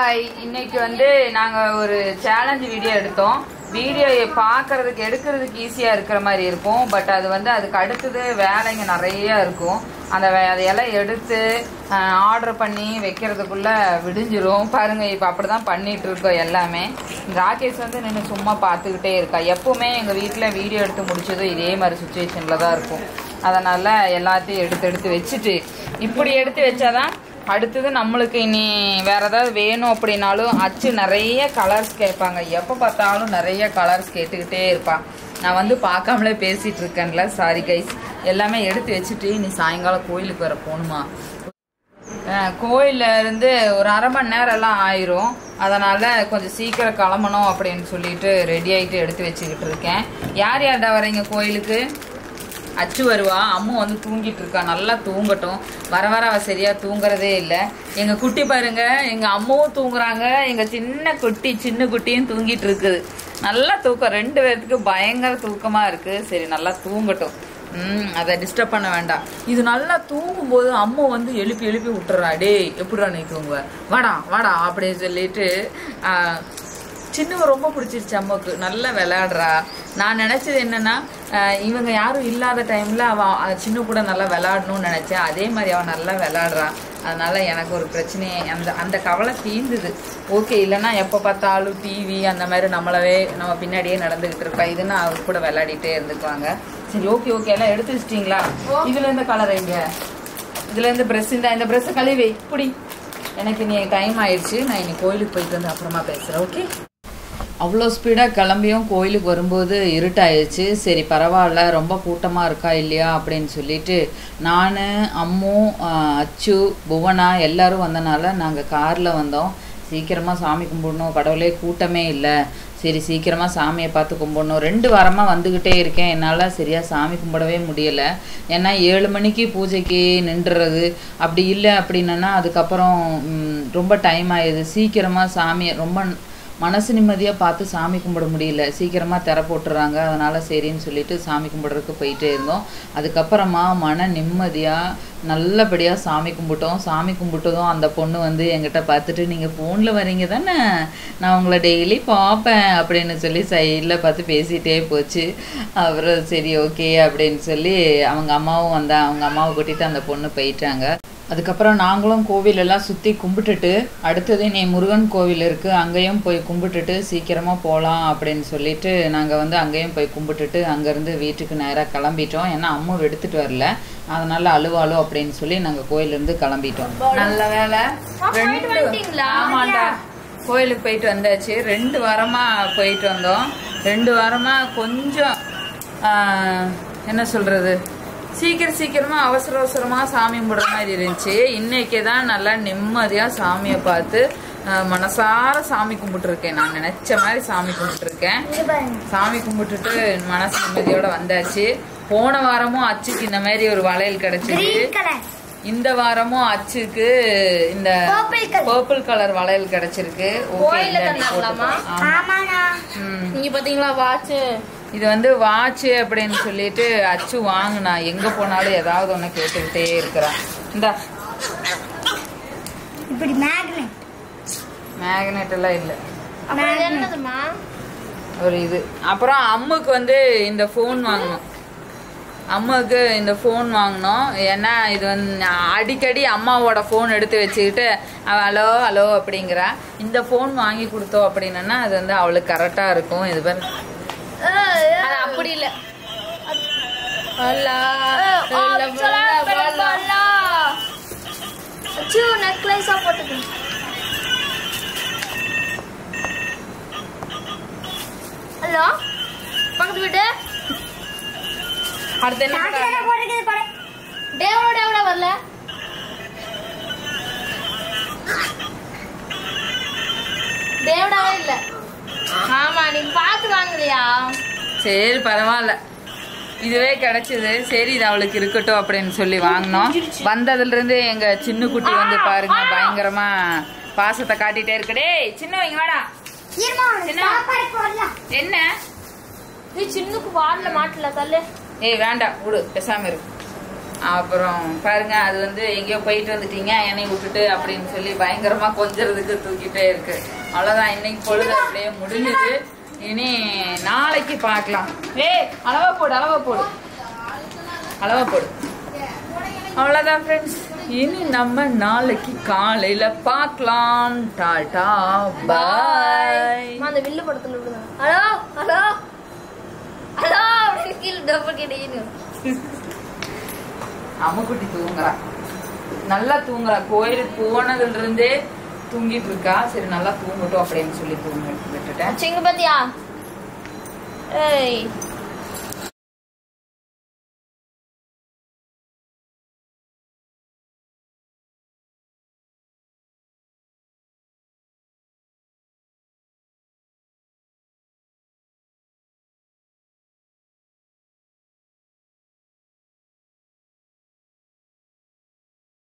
Hi இன்னைக்கு வந்து நாங்க ஒரு சேலஞ்ச் வீடியோ எடுத்தோம் வீடியோ பார்க்கறதுக்கு எடுக்கிறதுக்கு ஈஸியா இருக்கிற மாதிரி இருக்கும் பட் அது வந்து அதுக்கு அடுத்தது வேலைங்க நிறைய இருக்கும் அந்த வே- அதையெல்லாம் எடுத்து ஆர்டர் பண்ணி வைக்கிறதுக்குள்ள விடிஞ்சிரும் பாருங்க இப்போ அப்படிதான் பண்ணிட்டு இருக்கோம் எல்லாமே ராகேஷ் வந்து நின்று சும்மா பார்த்துக்கிட்டே இருக்கா எப்பவுமே எங்க வீட்டில் வீடியோ எடுத்து முடிச்சதும் இதே மாதிரி சுச்சுவேஷன்ல தான் இருக்கும் அதனால எல்லாத்தையும் எடுத்து எடுத்து வச்சுட்டு இப்படி எடுத்து வச்சாதான் அடுத்தது நம்மளுக்கு இனி வேற ஏதாவது வேணும் அப்படின்னாலும் அச்சு நிறைய கலர்ஸ் கேட்பாங்க எப்போ பார்த்தாலும் நிறைய கலர்ஸ் கேட்டுக்கிட்டே இருப்பான் நான் வந்து பார்க்காமலே பேசிட்டு இருக்கேன்ல சாரி கைஸ் எல்லாமே எடுத்து வச்சுட்டு நீ சாயங்காலம் கோயிலுக்கு வர போகணுமா அஹ் கோயில்ல இருந்து ஒரு அரை மணி நேரம் எல்லாம் ஆயிரும் அதனால கொஞ்சம் சீக்கிரம் கிளம்பணும் அப்படின்னு சொல்லிட்டு ரெடி ஆயிட்டு எடுத்து வச்சுக்கிட்டு இருக்கேன் யார் யார்டா வரீங்க கோயிலுக்கு அச்சு வருவா அம்மு வந்து தூங்கிட்டு இருக்கா நல்லா தூங்கட்டும் வர வர அவ சரியா தூங்குறதே இல்லை எங்க குட்டி பாருங்க எங்க அம்மாவும் தூங்குறாங்க எங்க சின்ன குட்டி சின்ன குட்டியும் தூங்கிட்டு இருக்குது நல்லா தூக்கம் ரெண்டு பேர்த்துக்கு பயங்கர தூக்கமா இருக்கு சரி நல்லா தூங்கட்டும் ம் அதை டிஸ்டர்ப் பண்ண வேண்டாம் இது நல்லா தூங்கும்போது அம்மா வந்து எழுப்பி எழுப்பி விட்டுறா டேய் எப்படிடா நீ தூங்குவ வாடா வாடா அப்படின்னு சொல்லிட்டு ஆ, சின்னவ ரொம்ப பிடிச்சிருச்சு அம்மாவுக்கு நல்லா விளையாடுறா நான் நினைச்சது என்னன்னா அஹ் இவங்க யாரும் இல்லாத டைம்ல அவ அஹ் சின்ன கூட நல்லா விளையாடணும்னு நினைச்சேன் அதே மாதிரி அவன் நல்லா விளையாடுறா அதனால எனக்கு ஒரு பிரச்சனையே அந்த அந்த கவலை தீந்துது ஓகே இல்லைன்னா எப்போ பார்த்தாலும் டிவி அந்த மாதிரி நம்மளவே நம்ம பின்னாடியே நடந்துகிட்டு இருப்பா இதுன்னா அவர் கூட விளையாடிட்டே இருந்துக்குவாங்க சரி ஓகே ஓகே எல்லாம் எடுத்து வச்சிட்டீங்களா இதுல இருந்து கலர் எங்க இதுல இருந்து பிரஷ் இந்த இந்த பிரஷ் கழுவி இப்படி எனக்கு நீ டைம் ஆயிடுச்சு நான் இனி கோயிலுக்கு போயிட்டு வந்து அப்புறமா பேசுறேன் ஓகே அவ்வளோ ஸ்பீடாக கிளம்பியும் கோயிலுக்கு வரும்போது இருட்டாயிடுச்சு சரி பரவாயில்ல ரொம்ப கூட்டமாக இருக்கா இல்லையா அப்படின்னு சொல்லிட்டு நான் அம்மு ஆஹ், அச்சு புவனா எல்லாரும் வந்தனால நாங்கள் காரில் வந்தோம் சீக்கிரமாக சாமி கும்பிடணும் கடவுளே கூட்டமே இல்லை சரி சீக்கிரமாக சாமியை பார்த்து கும்பிடணும் ரெண்டு வாரமாக வந்துக்கிட்டே இருக்கேன் என்னால் சரியாக சாமி கும்பிடவே முடியலை ஏன்னா ஏழு மணிக்கு பூஜைக்கு நின்றுறது அப்படி இல்லை அப்படின்னா அதுக்கப்புறம் ம், ரொம்ப டைம் ஆயிடுது சீக்கிரமாக சாமியை ரொம்ப மனசு நிம்மதியாக பார்த்து சாமி கும்பிட முடியல சீக்கிரமாக திற போட்டுறாங்க அதனால் சரின்னு சொல்லிட்டு சாமி கும்பிட்றதுக்கு போயிட்டே இருந்தோம் அதுக்கப்புறமா மன நிம்மதியாக நல்லபடியாக சாமி கும்பிட்டோம் சாமி கும்பிட்டதும் அந்த பொண்ணு வந்து என்கிட்ட பார்த்துட்டு நீங்கள் ஃபோனில் வரீங்க தானே நான் உங்களை டெய்லி பார்ப்பேன் அப்படின்னு சொல்லி சைடில் பார்த்து பேசிகிட்டே போச்சு அப்புறம் சரி ஓகே அப்படின்னு சொல்லி அவங்க அம்மாவும் வந்தா அவங்க அம்மாவை கூட்டிட்டு அந்த பொண்ணு போயிட்டாங்க அதுக்கப்புறம் நாங்களும் கோவில் எல்லாம் சுற்றி கும்பிட்டுட்டு அடுத்தது நீ முருகன் கோவில் இருக்குது அங்கேயும் போய் கும்பிட்டுட்டு சீக்கிரமாக போகலாம் அப்படின்னு சொல்லிட்டு நாங்கள் வந்து அங்கேயும் போய் கும்பிட்டுட்டு அங்கேருந்து வீட்டுக்கு நேராக கிளம்பிட்டோம் ஏன்னா அம்மா எடுத்துட்டு வரல அதனால அழுவாளோ அப்படின்னு சொல்லி நாங்கள் கோயிலேருந்து கிளம்பிட்டோம் நல்ல வேலை ரெண்டு ஆமாண்டா கோயிலுக்கு போயிட்டு வந்தாச்சு ரெண்டு வாரமா போயிட்டு வந்தோம் ரெண்டு வாரமா கொஞ்சம் ஆஹ், என்ன சொல்றது சீக்கிரம் சீக்கிரமா அவசர அவசரமா சாமி கும்பிடுற மாதிரி இருந்துச்சு இன்னைக்கு தான் நல்லா நிம்மதியா சாமியை பார்த்து ஆஹ், மனசார சாமி கும்பிட்டுருக்கேன் நான் நினைச்ச மாதிரி சாமி கும்பிட்டுருக்கேன் சாமி கும்பிட்டுட்டு மனசு நிம்மதியோட வந்தாச்சு போன வாரமும் அச்சுக்கு இந்த மாதிரி ஒரு வளையல் கிடைச்சது இந்த வாரமும் அச்சுக்கு இந்த பர்பிள் கலர் வளையல் கிடைச்சிருக்கு ஓகே இந்த நீ போட்டுக்கோ. ஆமா. ம். நீங்க பாத்தீங்களா வாட்ச் இது வந்து வாட்ச் அப்படின்னு சொல்லிட்டு அச்சு வாங்குனா எங்க போனாலும் ஏதாவது ஒண்ணு கேட்டுக்கிட்டே இருக்கிறான் இந்தா இப்படி மேக்னெட் மேக்னெட் எல்லாம் இல்ல அப்புறம் இது என்னதுமா ஒரு இது அப்புறம் அம்முக்கு வந்து இந்த ஃபோன் வாங்கணும் அம்மாவுக்கு இந்த ஃபோன் வாங்கினோம் ஏன்னா இது வந்து நான் அடிக்கடி அம்மாவோட ஃபோன் எடுத்து வச்சுக்கிட்டு அவள் ஹலோ ஹலோ அப்படிங்கிறா இந்த ஃபோன் வாங்கி கொடுத்தோம் அப்படின்னா அது வந்து அவளுக்கு கரெக்டாக இருக்கும் இது பாரு அது அப்படி இல்ல அல்லா நெக்லைஸா போட்டுக்க ஹலோ பக்கத்து வீட்டு அடுத்து என்ன பண்ண? டேவோட எவ்வளோ வரல டேவிடாவே இல்ல ஆமா நீ பார்த்து வாங்கலையா சரி பரவாயில்ல இதுவே கிடைச்சது சரி இது அவளுக்கு இருக்கட்டும் அப்படின்னு சொல்லி வாங்கினோம் வந்ததுல இருந்து எங்க சின்ன குட்டி வந்து பாருங்க பயங்கரமா பாசத்தை காட்டிட்டே இருக்கு டேய் சின்ன வைங்க வாடா என்ன? என்ன நீ சின்னுக்கு வாடல மாட்டல தள்ளு ஏய் வேண்டாம் விடு பேசாம இரு அப்புறம் பாருங்க அது வந்து எங்கேயோ போயிட்டு வந்துட்டீங்க என்னை விட்டுட்டு அப்படின்னு சொல்லி பயங்கரமா கொஞ்சறதுக்கு தூக்கிட்டே இருக்கு அவ்வளவுதான் இன்னைக்கு பொழுது அப்படியே முடிஞ்சுது இனி நாளைக்கு பார்க்கலாம் ஏய் அளவா போடு அளவா போடு அளவா போடு அவ்வளவுதான் ஃப்ரெண்ட்ஸ் இனி நம்ம நாளைக்கு காலையில பார்க்கலாம் டாடா பாய் அம்மா, அந்த வில்லு படத்துல விடுங்க ஹலோ ஹலோ ஹலோ அப்படின்னு கீழே டபுள் கிடைக்கணும் அம்முக்குட்டி தூங்குறா நல்லா தூங்குறா கோயிலுக்கு போனதுல இருந்தே தூங்கிட்டு இருக்கா சரி நல்லா தூங்கட்டும் அப்படின்னு சொல்லி தூங்க விட்டுட்டேன் சிங்க பாத்தியா ஏய்